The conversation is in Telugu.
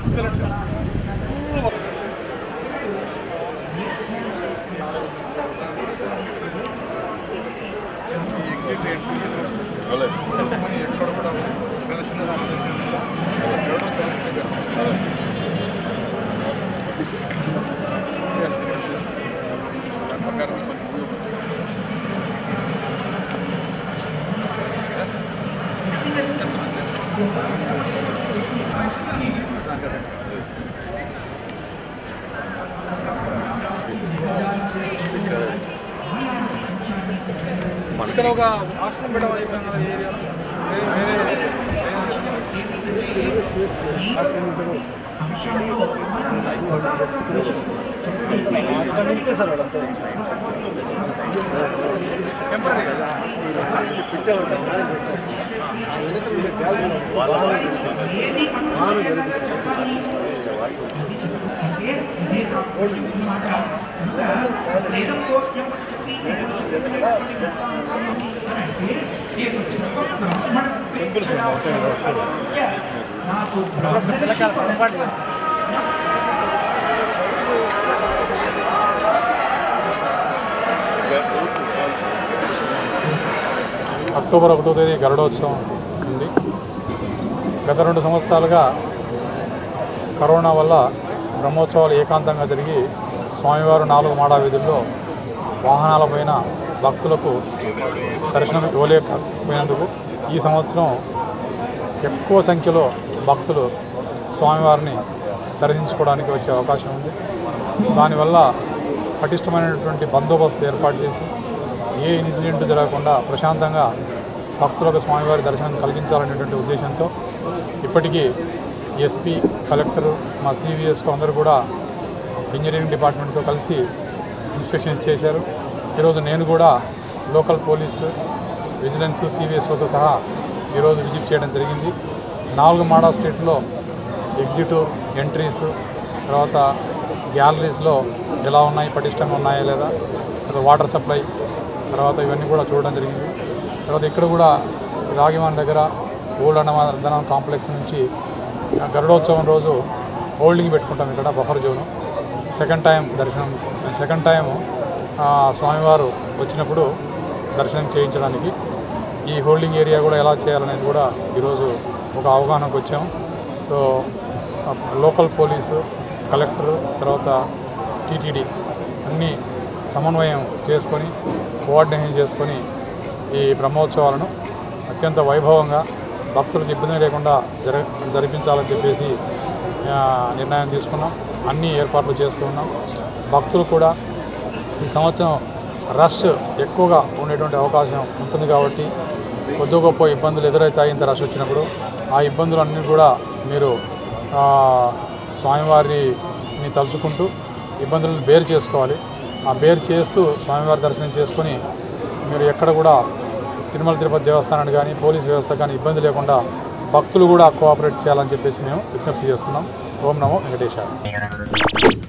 ఎగ్జిట్ ఎంట్రీ ఎక్కడ కూడా ఏదైనా చిన్న సమస్య ఇక్కడ ఒక ఆశ్రమం పెట్టమని చెప్పాను కదా ఈ ఏరియాలో వేరే వేరే అక్కడ నుంచే సార్ వాళ్ళంతా టెంపరీ కదా పెట్టే ఉంటాం వాన పెట్టాం. ఆ వెనక ఉండే గ్యాలరీ వాన వాన కనిపించేది. రోడ్డు ఉంది. అక్టోబర్ ఒకటో తేదీ గరుడోత్సవం ఉంది గత రెండు సంవత్సరాలుగా కరోనా వల్ల బ్రహ్మోత్సవాలు ఏకాంతంగా జరిగి స్వామివారు నాలుగు మాడా వీధుల్లో వాహనాలపైన భక్తులకు దర్శనం ఇవ్వలేకపోయినందుకు ఈ సంవత్సరం ఎక్కువ సంఖ్యలో భక్తులు స్వామివారిని దర్శించుకోవడానికి వచ్చే అవకాశం ఉంది దానివల్ల పటిష్టమైనటువంటి బందోబస్తు ఏర్పాటు చేసి ఏ ఇన్సిడెంట్ జరగకుండా ప్రశాంతంగా భక్తులకు స్వామివారి దర్శనం కలిగించాలనేటువంటి ఉద్దేశంతో ఇప్పటికీ ఎస్పీ కలెక్టర్ మా సివిఎస్ అందరూ కూడా ఇంజనీరింగ్ డిపార్ట్మెంట్తో కలిసి ఇన్స్పెక్షన్స్ చేశారు ఈరోజు నేను కూడా లోకల్ పోలీసు విజిలెన్స్ సివిఎస్ఓతో సహా ఈరోజు విజిట్ చేయడం జరిగింది నాలుగు మాడా స్ట్రీట్లో ఎగ్జిట్ ఎంట్రీస్ తర్వాత గ్యాలరీస్లో ఎలా ఉన్నాయి పటిష్టంగా ఉన్నాయా లేదా తర్వాత వాటర్ సప్లై తర్వాత ఇవన్నీ కూడా చూడడం జరిగింది తర్వాత ఇక్కడ కూడా రాగివాన్ దగ్గర ఓల్డ్ అన్నమాదనం కాంప్లెక్స్ నుంచి గరుడోత్సవం రోజు హోల్డింగ్ పెట్టుకుంటాం ఇక్కడ బఫర్ జోను సెకండ్ టైం దర్శనం సెకండ్ టైం ఆ, స్వామివారు వచ్చినప్పుడు దర్శనం చేయించడానికి ఈ హోల్డింగ్ ఏరియా కూడా ఎలా చేయాలనేది కూడా ఈరోజు ఒక అవగాహనకు వచ్చాము సో ఆ, లోకల్ పోలీసు కలెక్టర్ తర్వాత టీటీడీ అన్నీ సమన్వయం చేసుకొని కోఆర్డినేషన్ చేసుకొని ఈ బ్రహ్మోత్సవాలను అత్యంత వైభవంగా భక్తులకు ఇబ్బంది లేకుండా జర జరిపించాలని చెప్పేసి ఆ, నిర్ణయం తీసుకున్నాం అన్ని ఏర్పాట్లు చేస్తూ ఉన్నాం భక్తులు కూడా ఈ సంవత్సరం రష్ ఎక్కువగా ఉండేటువంటి అవకాశం ఉంటుంది కాబట్టి కొద్ది గొప్ప ఇబ్బందులు ఎదురవుతాయి ఇంత రష్ వచ్చినప్పుడు ఆ ఇబ్బందులన్నీ కూడా మీరు ఆ, స్వామివారిని తలుచుకుంటూ ఇబ్బందులను బేర్ చేసుకోవాలి ఆ బేర్ చేస్తూ స్వామివారి దర్శనం చేసుకొని మీరు ఎక్కడ కూడా తిరుమల తిరుపతి దేవస్థానాన్ని కానీ పోలీస్ వ్యవస్థ కానీ ఇబ్బంది లేకుండా భక్తులు కూడా కోఆపరేట్ చేయాలని చెప్పేసి మేము విజ్ఞప్తి చేస్తున్నాం ఓం నమో వెంకటేశాయ